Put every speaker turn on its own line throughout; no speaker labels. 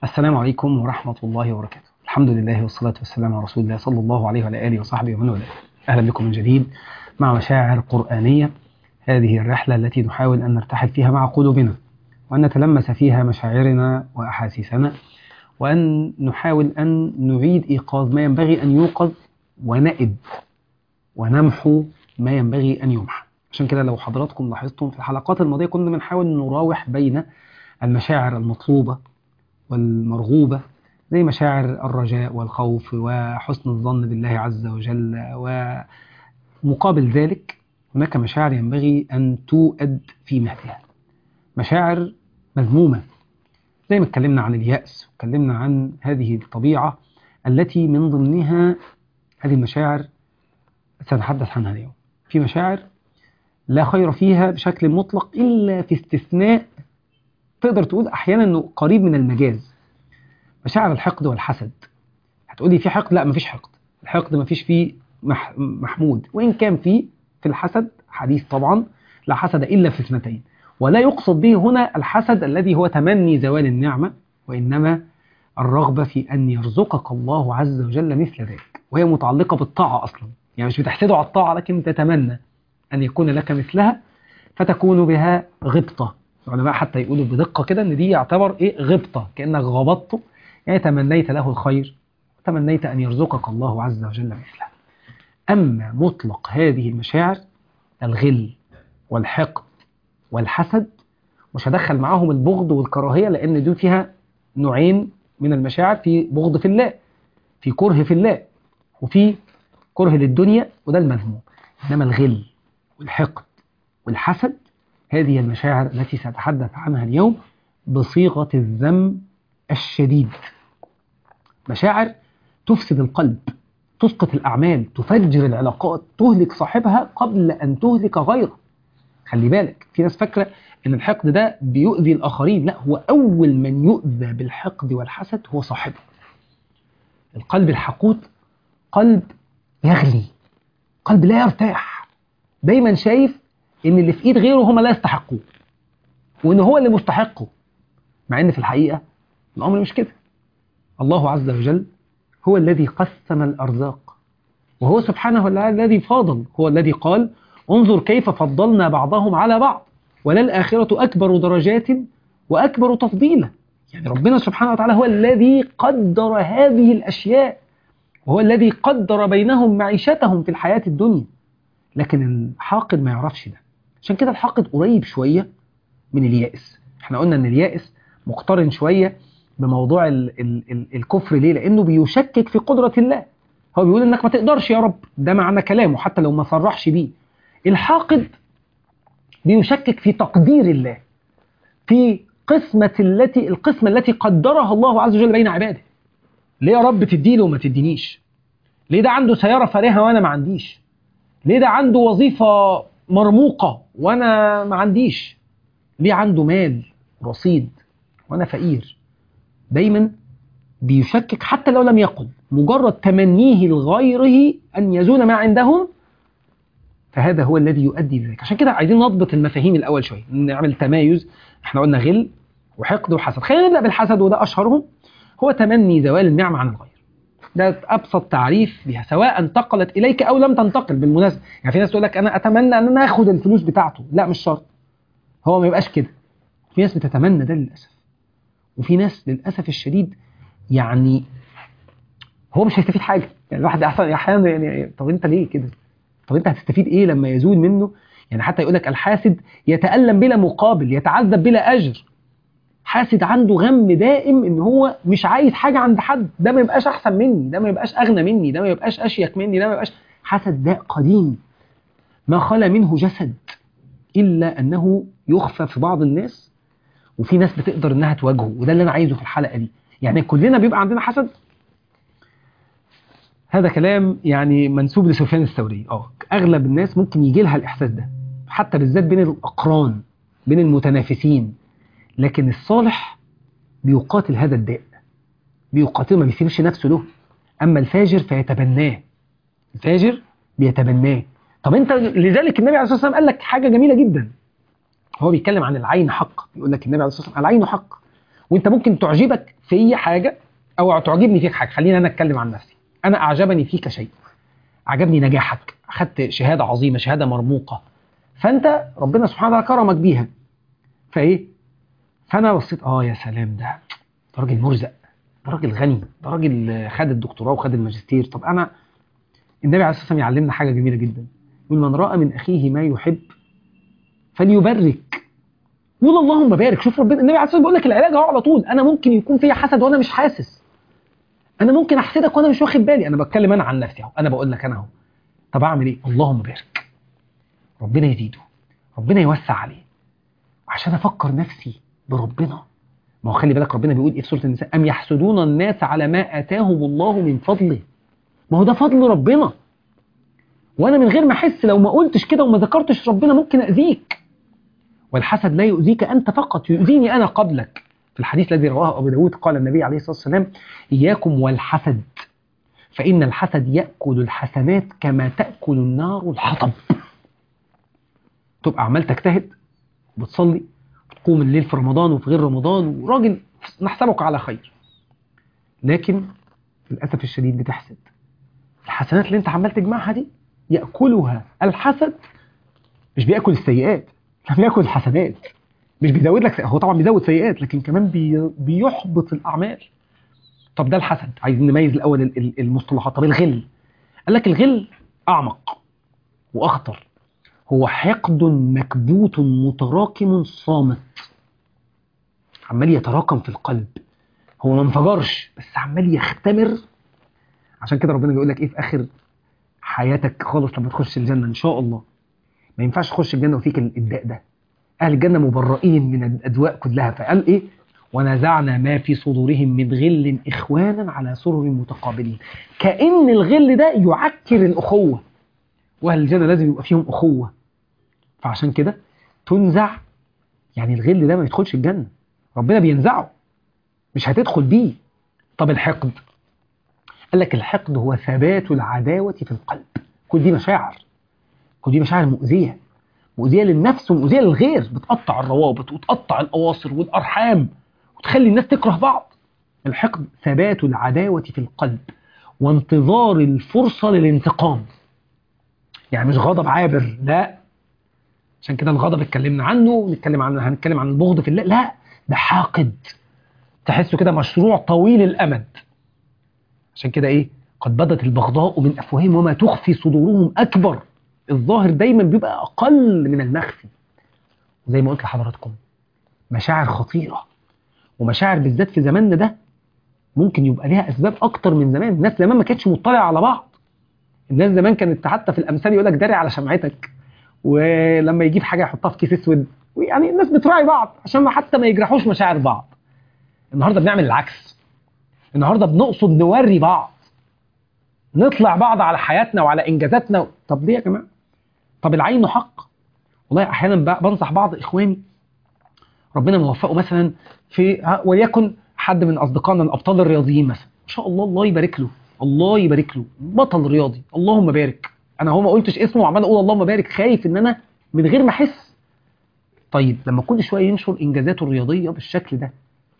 السلام عليكم ورحمة الله وبركاته الحمد لله والصلاة والسلام على رسول الله صلى الله عليه وعلى آله وصحبه ومن والاه أهلا بكم من جديد مع مشاعر قرآنية هذه الرحلة التي نحاول أن نرتحل فيها مع قلوبنا وأن نتلمس فيها مشاعرنا وأحاسيسنا وأن نحاول أن نعيد إيقاظ ما ينبغي أن يوقظ ونئد ونمحو ما ينبغي أن يمحى عشان كده لو حضراتكم لاحظتم في الحلقات الماضية كنا بنحاول نراوح بين المشاعر المطلوبة والمرغوبة زي مشاعر الرجاء والخوف وحسن الظن بالله عز وجل ومقابل ذلك هناك مشاعر ينبغي أن توأد في مهدها مشاعر مذمومة زي ما اتكلمنا عن اليأس واتكلمنا عن هذه الطبيعة التي من ضمنها هذه المشاعر سنتحدث عنها اليوم في مشاعر لا خير فيها بشكل مطلق إلا في استثناء تقدر تقول أحيانا أنه قريب من المجاز مشاعر الحقد والحسد هتقولي في حقد لا مفيش حقد الحقد مفيش فيه مح محمود وإن كان فيه في الحسد حديث طبعا لا حسد إلا في اثنتين ولا يقصد به هنا الحسد الذي هو تمني زوال النعمة وإنما الرغبة في أن يرزقك الله عز وجل مثل ذلك وهي متعلقة بالطاعة أصلا يعني مش بتحسده على الطاعة لكن تتمنى أن يكون لك مثلها فتكون بها غبطة العلماء حتى يقولوا بدقة كده أن دي يعتبر إيه غبطة كأنك غبطته يعني تمنيت له الخير تمنيت أن يرزقك الله عز وجل مثله أما مطلق هذه المشاعر الغل والحقد والحسد مش هدخل معاهم البغض والكراهية لأن دول فيها نوعين من المشاعر في بغض في الله في كره في الله وفي كره للدنيا وده المذموم إنما الغل والحقد والحسد هذه المشاعر التي سأتحدث عنها اليوم بصيغة الذم الشديد مشاعر تفسد القلب تسقط الأعمال تفجر العلاقات تهلك صاحبها قبل أن تهلك غيره خلي بالك في ناس فاكرة أن الحقد ده بيؤذي الآخرين لا هو أول من يؤذى بالحقد والحسد هو صاحبه القلب الحقود قلب يغلي قلب لا يرتاح دايما شايف ان اللي في ايد غيره هم لا يستحقوه وان هو اللي مستحقه مع ان في الحقيقة الامر مش كده الله عز وجل هو الذي قسم الارزاق وهو سبحانه وتعالى الذي فاضل هو الذي قال انظر كيف فضلنا بعضهم على بعض وللآخرة أكبر درجات وأكبر تفضيلا يعني ربنا سبحانه وتعالى هو الذي قدر هذه الأشياء وهو الذي قدر بينهم معيشتهم في الحياة الدنيا لكن الحاقد ما يعرفش ده عشان كده الحاقد قريب شوية من اليائس احنا قلنا ان اليائس مقترن شوية بموضوع ال ال ال الكفر ليه لانه بيشكك في قدرة الله هو بيقول انك ما تقدرش يا رب ده معنى كلامه حتى لو ما صرحش بيه الحاقد بيشكك في تقدير الله في قسمة التي القسمة التي قدرها الله عز وجل بين عباده ليه يا رب تديله وما تدينيش ليه ده عنده سيارة فارهة وانا ما عنديش ليه ده عنده وظيفة مرموقة وانا ما عنديش ليه عنده مال رصيد وانا فقير دايما بيشكك حتى لو لم يقل مجرد تمنيه لغيره ان يزول ما عندهم فهذا هو الذي يؤدي لذلك عشان كده عايزين نضبط المفاهيم الاول شويه نعمل تمايز احنا قلنا غل وحقد وحسد خلينا نبدا بالحسد وده اشهرهم هو تمني زوال النعمه عن الغير ده ابسط تعريف بها سواء انتقلت اليك او لم تنتقل بالمناسبه يعني في ناس تقول لك انا اتمنى ان انا اخد الفلوس بتاعته لا مش شرط هو ما يبقاش كده في ناس بتتمنى ده للاسف وفي ناس للاسف الشديد يعني هو مش هيستفيد حاجه يعني الواحد احيانا يعني طب انت ليه كده طب انت هتستفيد ايه لما يزول منه يعني حتى يقول لك الحاسد يتألم بلا مقابل يتعذب بلا أجر حاسد عنده غم دائم ان هو مش عايز حاجة عند حد ده ما يبقاش احسن مني ده ما يبقاش اغنى مني ده ما يبقاش اشيك مني ده ما يبقاش حسد داء قديم ما خلا منه جسد الا انه يخفى في بعض الناس وفي ناس بتقدر انها تواجهه وده اللي انا عايزه في الحلقة دي يعني كلنا بيبقى عندنا حسد هذا كلام يعني منسوب لسفيان الثوري اه اغلب الناس ممكن يجي لها الاحساس ده حتى بالذات بين الاقران بين المتنافسين لكن الصالح بيقاتل هذا الداء بيقاتله ما بيسيبش نفسه له اما الفاجر فيتبناه الفاجر بيتبناه طب انت لذلك النبي عليه الصلاه والسلام قال لك حاجه جميله جدا هو بيتكلم عن العين حق يقول لك النبي عليه الصلاه والسلام العين حق وانت ممكن تعجبك في حاجه او تعجبني فيك حاجه خليني انا اتكلم عن نفسي انا اعجبني فيك شيء عجبني نجاحك اخدت شهاده عظيمه شهاده مرموقه فانت ربنا سبحانه وتعالى كرمك بيها فايه فانا بصيت اه يا سلام ده ده راجل مرزق ده راجل غني ده راجل خد الدكتوراه وخد الماجستير طب انا النبي عليه الصلاه والسلام يعلمنا حاجه جميله جدا يقول من راى من اخيه ما يحب فليبرك يقول اللهم بارك شوف ربنا النبي عليه الصلاه والسلام بيقول لك العلاج اهو على طول انا ممكن يكون فيا حسد وانا مش حاسس انا ممكن احسدك وانا مش واخد بالي انا بتكلم انا عن نفسي اهو انا بقول لك انا اهو طب اعمل ايه اللهم بارك ربنا يزيده ربنا يوسع عليه عشان افكر نفسي بربنا ما هو خلي بالك ربنا بيقول ايه في سوره النساء ام يحسدون الناس على ما اتاهم الله من فضله ما هو ده فضل ربنا وانا من غير ما احس لو ما قلتش كده وما ذكرتش ربنا ممكن اذيك والحسد لا يؤذيك انت فقط يؤذيني انا قبلك في الحديث الذي رواه ابو داود قال النبي عليه الصلاه والسلام اياكم والحسد فان الحسد ياكل الحسنات كما تاكل النار الحطب تبقى عمال تجتهد وبتصلي وتقوم الليل في رمضان وفي غير رمضان وراجل نحسبك على خير لكن للاسف الشديد بتحسد الحسنات اللي انت عمال تجمعها دي ياكلها الحسد مش بياكل السيئات لا بياكل الحسنات مش بيزود لك هو طبعا بيزود سيئات لكن كمان بي... بيحبط الاعمال طب ده الحسد عايزين نميز الاول ال- ال- المصطلحات طب الغل قال لك الغل اعمق واخطر هو حقد مكبوت متراكم صامت عمال يتراكم في القلب هو ما انفجرش بس عمال يختمر عشان كده ربنا بيقول لك ايه في اخر حياتك خالص لما تخش الجنه ان شاء الله ما ينفعش تخش الجنه وفيك الداء ده اهل الجنه مبرئين من الادواء كلها فقال ايه ونزعنا ما في صدورهم من غل اخوانا على سرر متقابلين كان الغل ده يعكر الاخوه واهل الجنه لازم يبقى فيهم اخوه فعشان كده تنزع يعني الغل ده ما يدخلش الجنه ربنا بينزعه مش هتدخل بيه طب الحقد قال لك الحقد هو ثبات العداوه في القلب كل دي مشاعر كل دي مشاعر مؤذيه مؤذيه للنفس ومؤذيه للغير بتقطع الروابط وتقطع الاواصر والارحام وتخلي الناس تكره بعض الحقد ثبات العداوه في القلب وانتظار الفرصه للانتقام يعني مش غضب عابر لا عشان كده الغضب اتكلمنا عنه ونتكلم عن هنتكلم عن البغض في الله لا ده حاقد تحسه كده مشروع طويل الامد عشان كده ايه قد بدت البغضاء من افواههم وما تخفي صدورهم اكبر الظاهر دايما بيبقى اقل من المخفي زي ما قلت لحضراتكم مشاعر خطيره ومشاعر بالذات في زماننا ده ممكن يبقى ليها اسباب اكتر من زمان الناس زمان ما كانتش مطلعه على بعض الناس زمان كانت حتى في الامثال يقول لك داري على شمعتك ولما يجيب حاجه يحطها في كيس اسود يعني الناس بتراعي بعض عشان ما حتى ما يجرحوش مشاعر بعض النهارده بنعمل العكس النهارده بنقصد نوري بعض نطلع بعض على حياتنا وعلى انجازاتنا طب ليه يا جماعه طب العين حق والله احيانا ب- بنصح بعض اخواني ربنا موفقه مثلا في ها- وليكن حد من اصدقائنا الابطال الرياضيين مثلا ما شاء الله الله يبارك له الله يبارك له بطل رياضي اللهم بارك انا هو ما قلتش اسمه وعمال اقول اللهم بارك خايف ان انا من غير ما احس طيب لما كل شويه ينشر انجازاته الرياضيه بالشكل ده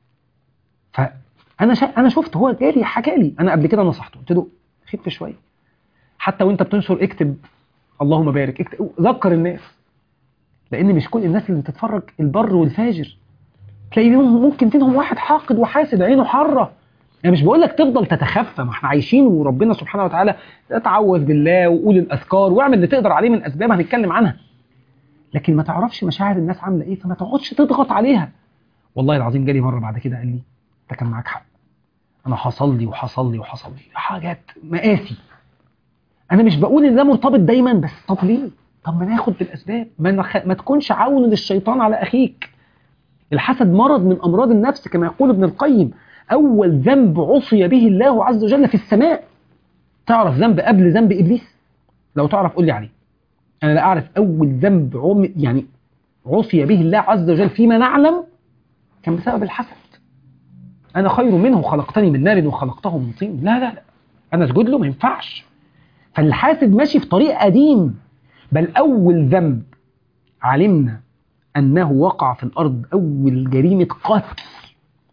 فانا شا... انا شفت هو جالي حكى لي انا قبل كده نصحته قلت له خف شويه حتى وانت بتنشر اكتب اللهم بارك اكتب ذكر الناس لان مش كل الناس اللي بتتفرج البر والفاجر تلاقي منهم ممكن فيهم واحد حاقد وحاسد عينه حاره انا مش بقول لك تفضل تتخفى ما احنا عايشين وربنا سبحانه وتعالى تعوذ بالله وقول الاذكار واعمل اللي تقدر عليه من اسباب هنتكلم عنها لكن ما تعرفش مشاعر الناس عامله ايه فما تقعدش تضغط عليها والله العظيم جالي مره بعد كده قال لي انت كان معاك حق انا حصل لي وحصل لي وحصل لي حاجات مقاسي انا مش بقول ان ده مرتبط دايما بس طب ليه طب ما ناخد بالاسباب ما, نخ... ما تكونش عون للشيطان على اخيك الحسد مرض من امراض النفس كما يقول ابن القيم اول ذنب عصي به الله عز وجل في السماء تعرف ذنب قبل ذنب ابليس لو تعرف قول لي عليه انا لا اعرف اول ذنب عم يعني عصي به الله عز وجل فيما نعلم كان بسبب الحسد انا خير منه خلقتني من نار وخلقته من طين لا لا لا انا اسجد له ما ينفعش فالحاسد ماشي في طريق قديم بل اول ذنب علمنا انه وقع في الارض اول جريمه قتل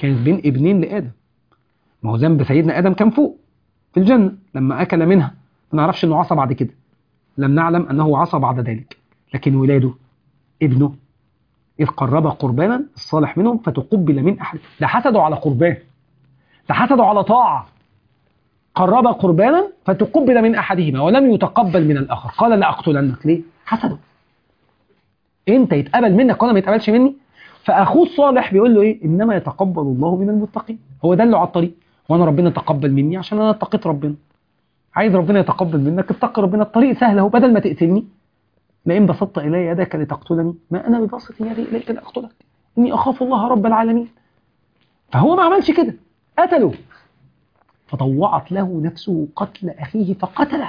كانت بين ابنين لادم ما هو ذنب سيدنا ادم كان فوق في الجنه لما اكل منها ما نعرفش انه عصى بعد كده لم نعلم انه عصى بعد ذلك لكن ولاده ابنه إذ قرب قربانا الصالح منهم فتقبل من أحد ده حسدوا على قربان ده حسدوا على طاعة قرب قربانا فتقبل من أحدهما ولم يتقبل من الآخر قال لأقتلنك ليه؟ حسدوا أنت يتقبل منك وأنا ما يتقبلش مني فأخوه الصالح بيقول له إيه؟ إنما يتقبل الله من المتقين هو دله على الطريق وأنا ربنا تقبل مني عشان أنا اتقيت ربنا عايز ربنا يتقبل منك اتقي ربنا الطريق سهل اهو بدل ما تقتلني لئن بسطت إلي يدك لتقتلني ما أنا ببسط يدي إليك لأقتلك إني أخاف الله رب العالمين فهو ما عملش كده قتله فطوعت له نفسه قتل أخيه فقتله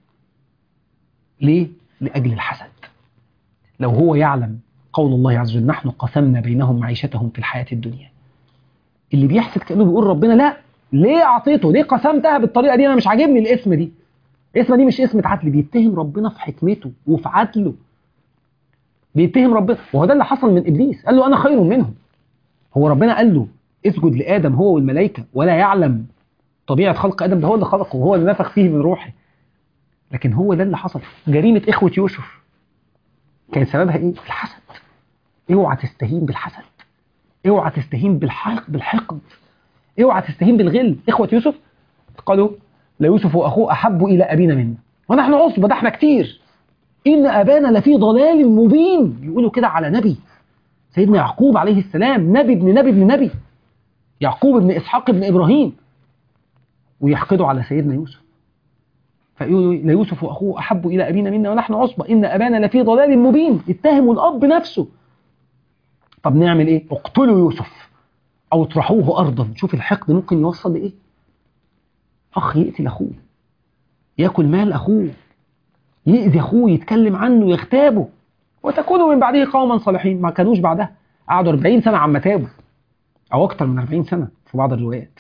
ليه؟ لأجل الحسد لو هو يعلم قول الله عز وجل نحن قسمنا بينهم معيشتهم في الحياة الدنيا اللي بيحسد كأنه بيقول ربنا لا ليه أعطيته ليه قسمتها بالطريقة دي أنا مش عاجبني الاسم دي الاسم دي مش اسم عدل بيتهم ربنا في حكمته وفي عدله بيتهم ربنا وهو ده اللي حصل من ابليس قال له انا خير منهم هو ربنا قال له اسجد لادم هو والملائكه ولا يعلم طبيعه خلق ادم ده هو اللي خلقه وهو اللي نفخ فيه من روحه لكن هو ده اللي حصل جريمه اخوه يوسف كان سببها ايه الحسد اوعى تستهين بالحسد اوعى تستهين بالحقد بالحقد اوعى تستهين بالغل اخوه يوسف قالوا ليوسف واخوه احب الى ابينا منا ونحن عصبه ده احنا كتير ان ابانا لفي ضلال مبين بيقولوا كده على نبي سيدنا يعقوب عليه السلام نبي ابن نبي ابن نبي يعقوب ابن اسحاق ابن ابراهيم ويحقدوا على سيدنا يوسف فيقولوا ليوسف واخوه احب الى ابينا منا ونحن عصبه ان ابانا لفي ضلال مبين اتهموا الاب نفسه طب نعمل ايه اقتلوا يوسف او اطرحوه ارضا شوف الحقد ممكن يوصل لايه اخ يقتل اخوه ياكل مال اخوه يأذي اخوه يتكلم عنه يغتابه وتكونوا من بعده قوما صالحين ما كانوش بعدها قعدوا 40 سنه عما تابوا او اكتر من 40 سنه في بعض الروايات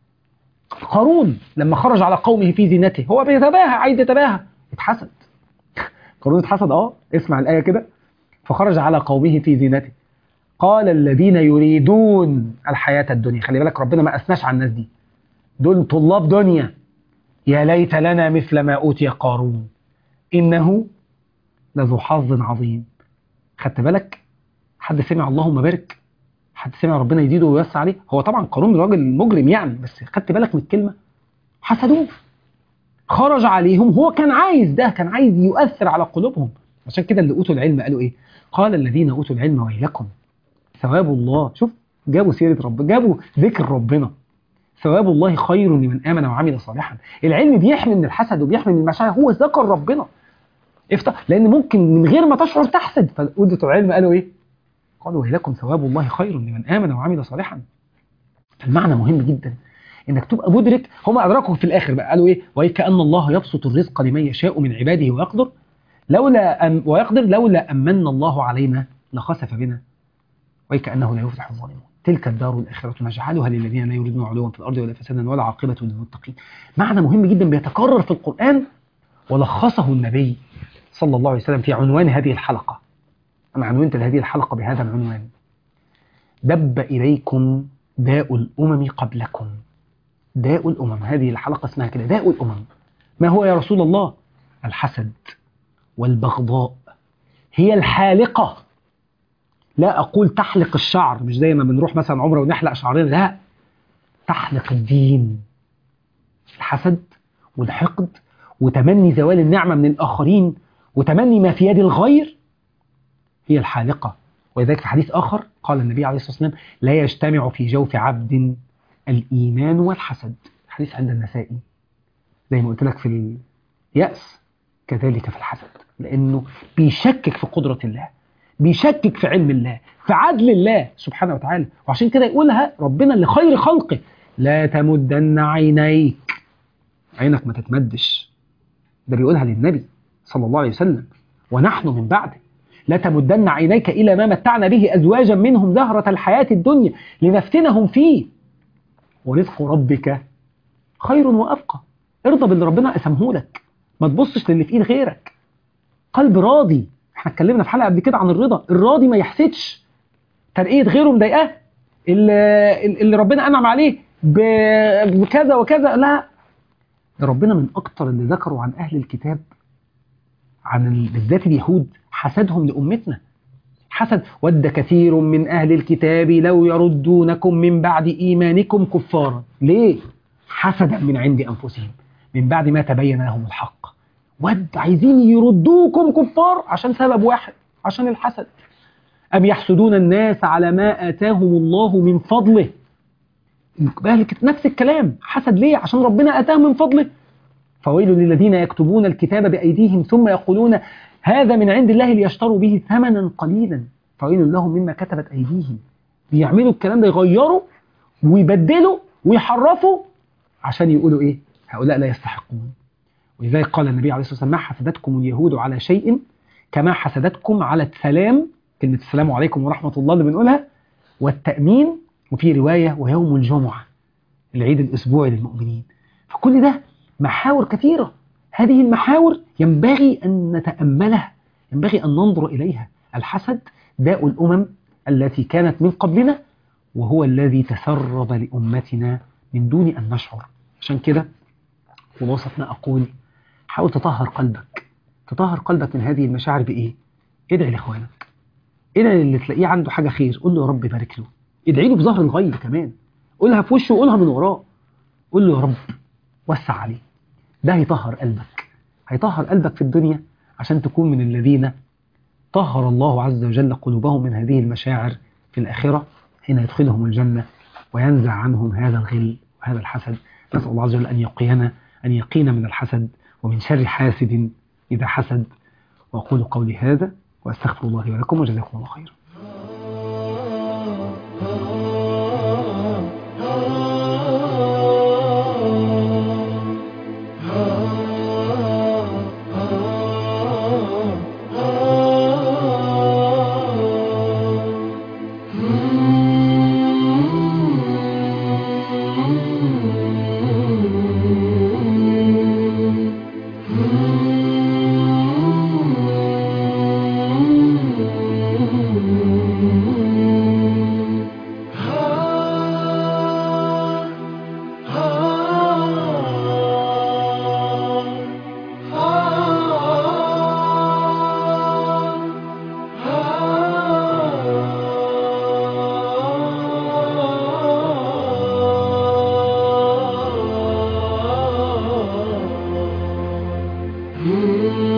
قارون لما خرج على قومه في زينته هو بيتباهى عايز يتباهى اتحسد قارون اتحسد اه اسمع الايه كده فخرج على قومه في زينته قال الذين يريدون الحياه الدنيا خلي بالك ربنا ما اثناش على الناس دي دول طلاب دنيا يا ليت لنا مثل ما أوتي قارون إنه لذو حظ عظيم خدت بالك حد سمع اللهم بارك حد سمع ربنا يزيده ويوسع عليه هو طبعا قارون راجل مجرم يعني بس خدت بالك من الكلمة حسدوه خرج عليهم هو كان عايز ده كان عايز يؤثر على قلوبهم عشان كده اللي أوتوا العلم قالوا إيه قال الذين أوتوا العلم ويلكم ثواب الله شوف جابوا سيرة رب جابوا ذكر ربنا ثواب الله خير لمن آمن وعمل صالحا العلم بيحمي من الحسد وبيحمي من المشاعر هو ذكر ربنا افتح لأن ممكن من غير ما تشعر تحسد فأودة العلم قالوا إيه قالوا ويلكم ثواب الله خير لمن آمن وعمل صالحا المعنى مهم جدا انك تبقى مدرك هم ادركوا في الاخر بقى قالوا ايه وكأن الله يبسط الرزق لمن يشاء من عباده ويقدر لولا أم ويقدر لولا امن الله علينا لخسف بنا وكأنه لا يفلح الظالمون تلك الدار الآخرة نجعلها للذين لا يريدون علوا في الأرض ولا فسادا ولا عاقبة للمتقين معنى مهم جدا بيتكرر في القرآن ولخصه النبي صلى الله عليه وسلم في عنوان هذه الحلقة أنا عنونت هذه الحلقة بهذا العنوان دب إليكم داء الأمم قبلكم داء الأمم هذه الحلقة اسمها كده داء الأمم ما هو يا رسول الله الحسد والبغضاء هي الحالقة لا أقول تحلق الشعر مش زي ما بنروح مثلا عمرة ونحلق شعرنا لا تحلق الدين الحسد والحقد وتمني زوال النعمة من الآخرين وتمني ما في يد الغير هي الحالقة ولذلك في حديث آخر قال النبي عليه الصلاة والسلام لا يجتمع في جوف عبد الإيمان والحسد حديث عند النسائي زي ما قلت لك في اليأس كذلك في الحسد لأنه بيشكك في قدرة الله بيشكك في علم الله في عدل الله سبحانه وتعالى وعشان كده يقولها ربنا لخير خلقه لا تمدن عينيك عينك ما تتمدش ده بيقولها للنبي صلى الله عليه وسلم ونحن من بعده لا تمدن عينيك إلى ما متعنا به أزواجا منهم زهرة الحياة الدنيا لنفتنهم فيه ورزق ربك خير وأبقى ارضى باللي ربنا قسمه لك ما تبصش للي في ايد غيرك قلب راضي احنا اتكلمنا في حلقه قبل كده عن الرضا الراضي ما يحسدش ترقيه غيره مضايقاه اللي, اللي ربنا انعم عليه ب- بكذا وكذا لا ده ربنا من اكتر اللي ذكروا عن اهل الكتاب عن ال- بالذات اليهود حسدهم لامتنا حسد ود كثير من اهل الكتاب لو يردونكم من بعد ايمانكم كفارا ليه حسدا من عند انفسهم من بعد ما تبين لهم الحق ود عايزين يردوكم كفار عشان سبب واحد عشان الحسد أم يحسدون الناس على ما آتاهم الله من فضله أهل الكت- نفس الكلام حسد ليه عشان ربنا آتاهم من فضله فويل للذين يكتبون الكتاب بأيديهم ثم يقولون هذا من عند الله ليشتروا به ثمنا قليلا فويل لهم مما كتبت أيديهم بيعملوا الكلام ده يغيروا ويبدلوا ويحرفوا عشان يقولوا إيه هؤلاء لا يستحقون ولذلك قال النبي عليه الصلاة والسلام ما حسدتكم اليهود على شيء كما حسدتكم على السلام كلمة السلام عليكم ورحمة الله اللي بنقولها والتأمين وفي رواية ويوم الجمعة العيد الأسبوعي للمؤمنين فكل ده محاور كثيرة هذه المحاور ينبغي أن نتأملها ينبغي أن ننظر إليها الحسد داء الأمم التي كانت من قبلنا وهو الذي تسرب لأمتنا من دون أن نشعر عشان كده خلاصة ما أقول حاول تطهر قلبك تطهر قلبك من هذه المشاعر بإيه؟ ادعي لإخوانك ادعي اللي تلاقيه عنده حاجة خير قول له يا رب بارك له ادعي له بظهر الغيب كمان قولها في وشه وقولها من وراه قول له يا رب وسع عليه ده هيطهر قلبك هيطهر قلبك في الدنيا عشان تكون من الذين طهر الله عز وجل قلوبهم من هذه المشاعر في الآخرة حين يدخلهم الجنة وينزع عنهم هذا الغل وهذا الحسد نسأل الله عز وجل أن يقينا أن يقينا من الحسد ومن شر حاسد إذا حسد وأقول قولي هذا وأستغفر الله ولكم وجزاكم الله خيرا
Mm-hmm.